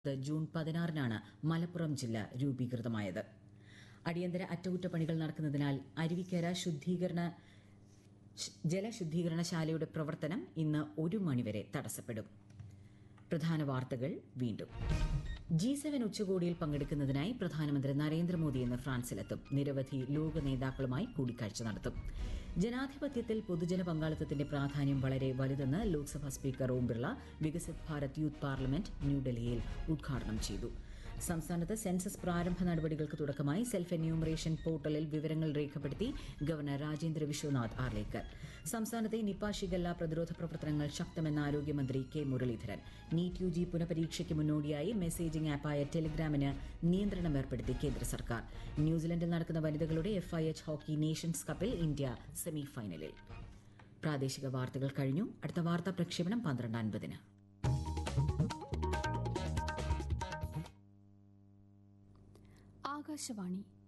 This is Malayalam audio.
ജൂൺ പതിനാറിനാണ് മലപ്പുറം ജില്ല രൂപീകൃതമായത് അടിയന്തര അറ്റകുറ്റപ്പണികൾ നടക്കുന്നതിനാൽ അരുവിക്കര ശുദ്ധീകരണ ജലശുദ്ധീകരണശാലയുടെ പ്രവർത്തനം ഇന്ന് ഒരു മണിവരെ തടസ്സപ്പെടും പ്രധാന വാർത്തകൾ വീണ്ടും ജി സെവൻ ഉച്ചകോടിയിൽ പങ്കെടുക്കുന്നതിനായി പ്രധാനമന്ത്രി നരേന്ദ്രമോദി ഇന്ന് ഫ്രാൻസിലെത്തും നിരവധി ലോക നേതാക്കളുമായി കൂടിക്കാഴ്ച നടത്തും ജനാധിപത്യത്തിൽ പൊതുജന പങ്കാളിത്തത്തിന്റെ പ്രാധാന്യം വളരെ വലുതെന്ന് Lok Sabha speaker Om Birla Viksit Bharat youth parliament ന്യൂഡൽഹിയിൽ ഉദ്ഘാടനം ചെയ്തു സംസ്ഥാനത്ത് സെൻസസ് പ്രാരംഭ നടപടികൾക്ക് തുടക്കമായി സെൽഫ് എന്യൂമറേഷൻ പോർട്ടലിൽ വിവരങ്ങൾ രേഖപ്പെടുത്തി ഗവർണർ രാജേന്ദ്ര വിശ്വനാഥ് ആർലേക്കർ സംസ്ഥാനത്തെ നിപ്പ ഷിഗല്ല പ്രതിരോധ പ്രവർത്തനങ്ങൾ ശക്തമെന്ന ആരോഗ്യമന്ത്രി K Muraleedharan NEET U G പുനഃപരീക്ഷയ്ക്ക് മുന്നോടിയായി മെസ്സേജിംഗ് ആപ്പായ ടെലിഗ്രാമിന് നിയന്ത്രണം ഏർപ്പെടുത്തി കേന്ദ്ര സർക്കാർ ന്യൂസിലൻഡിൽ നടക്കുന്ന വനിതകളുടെ F I H hockey nations കപ്പിൽ ഇന്ത്യ സെമി ഫൈനലിൽ പ്രാദേശിക വാർത്തകൾ കഴിഞ്ഞു അടുത്ത വാർത്താ പ്രക്ഷേപണം പന്ത്രണ്ട് അൻപതിന് ആകാശവാണി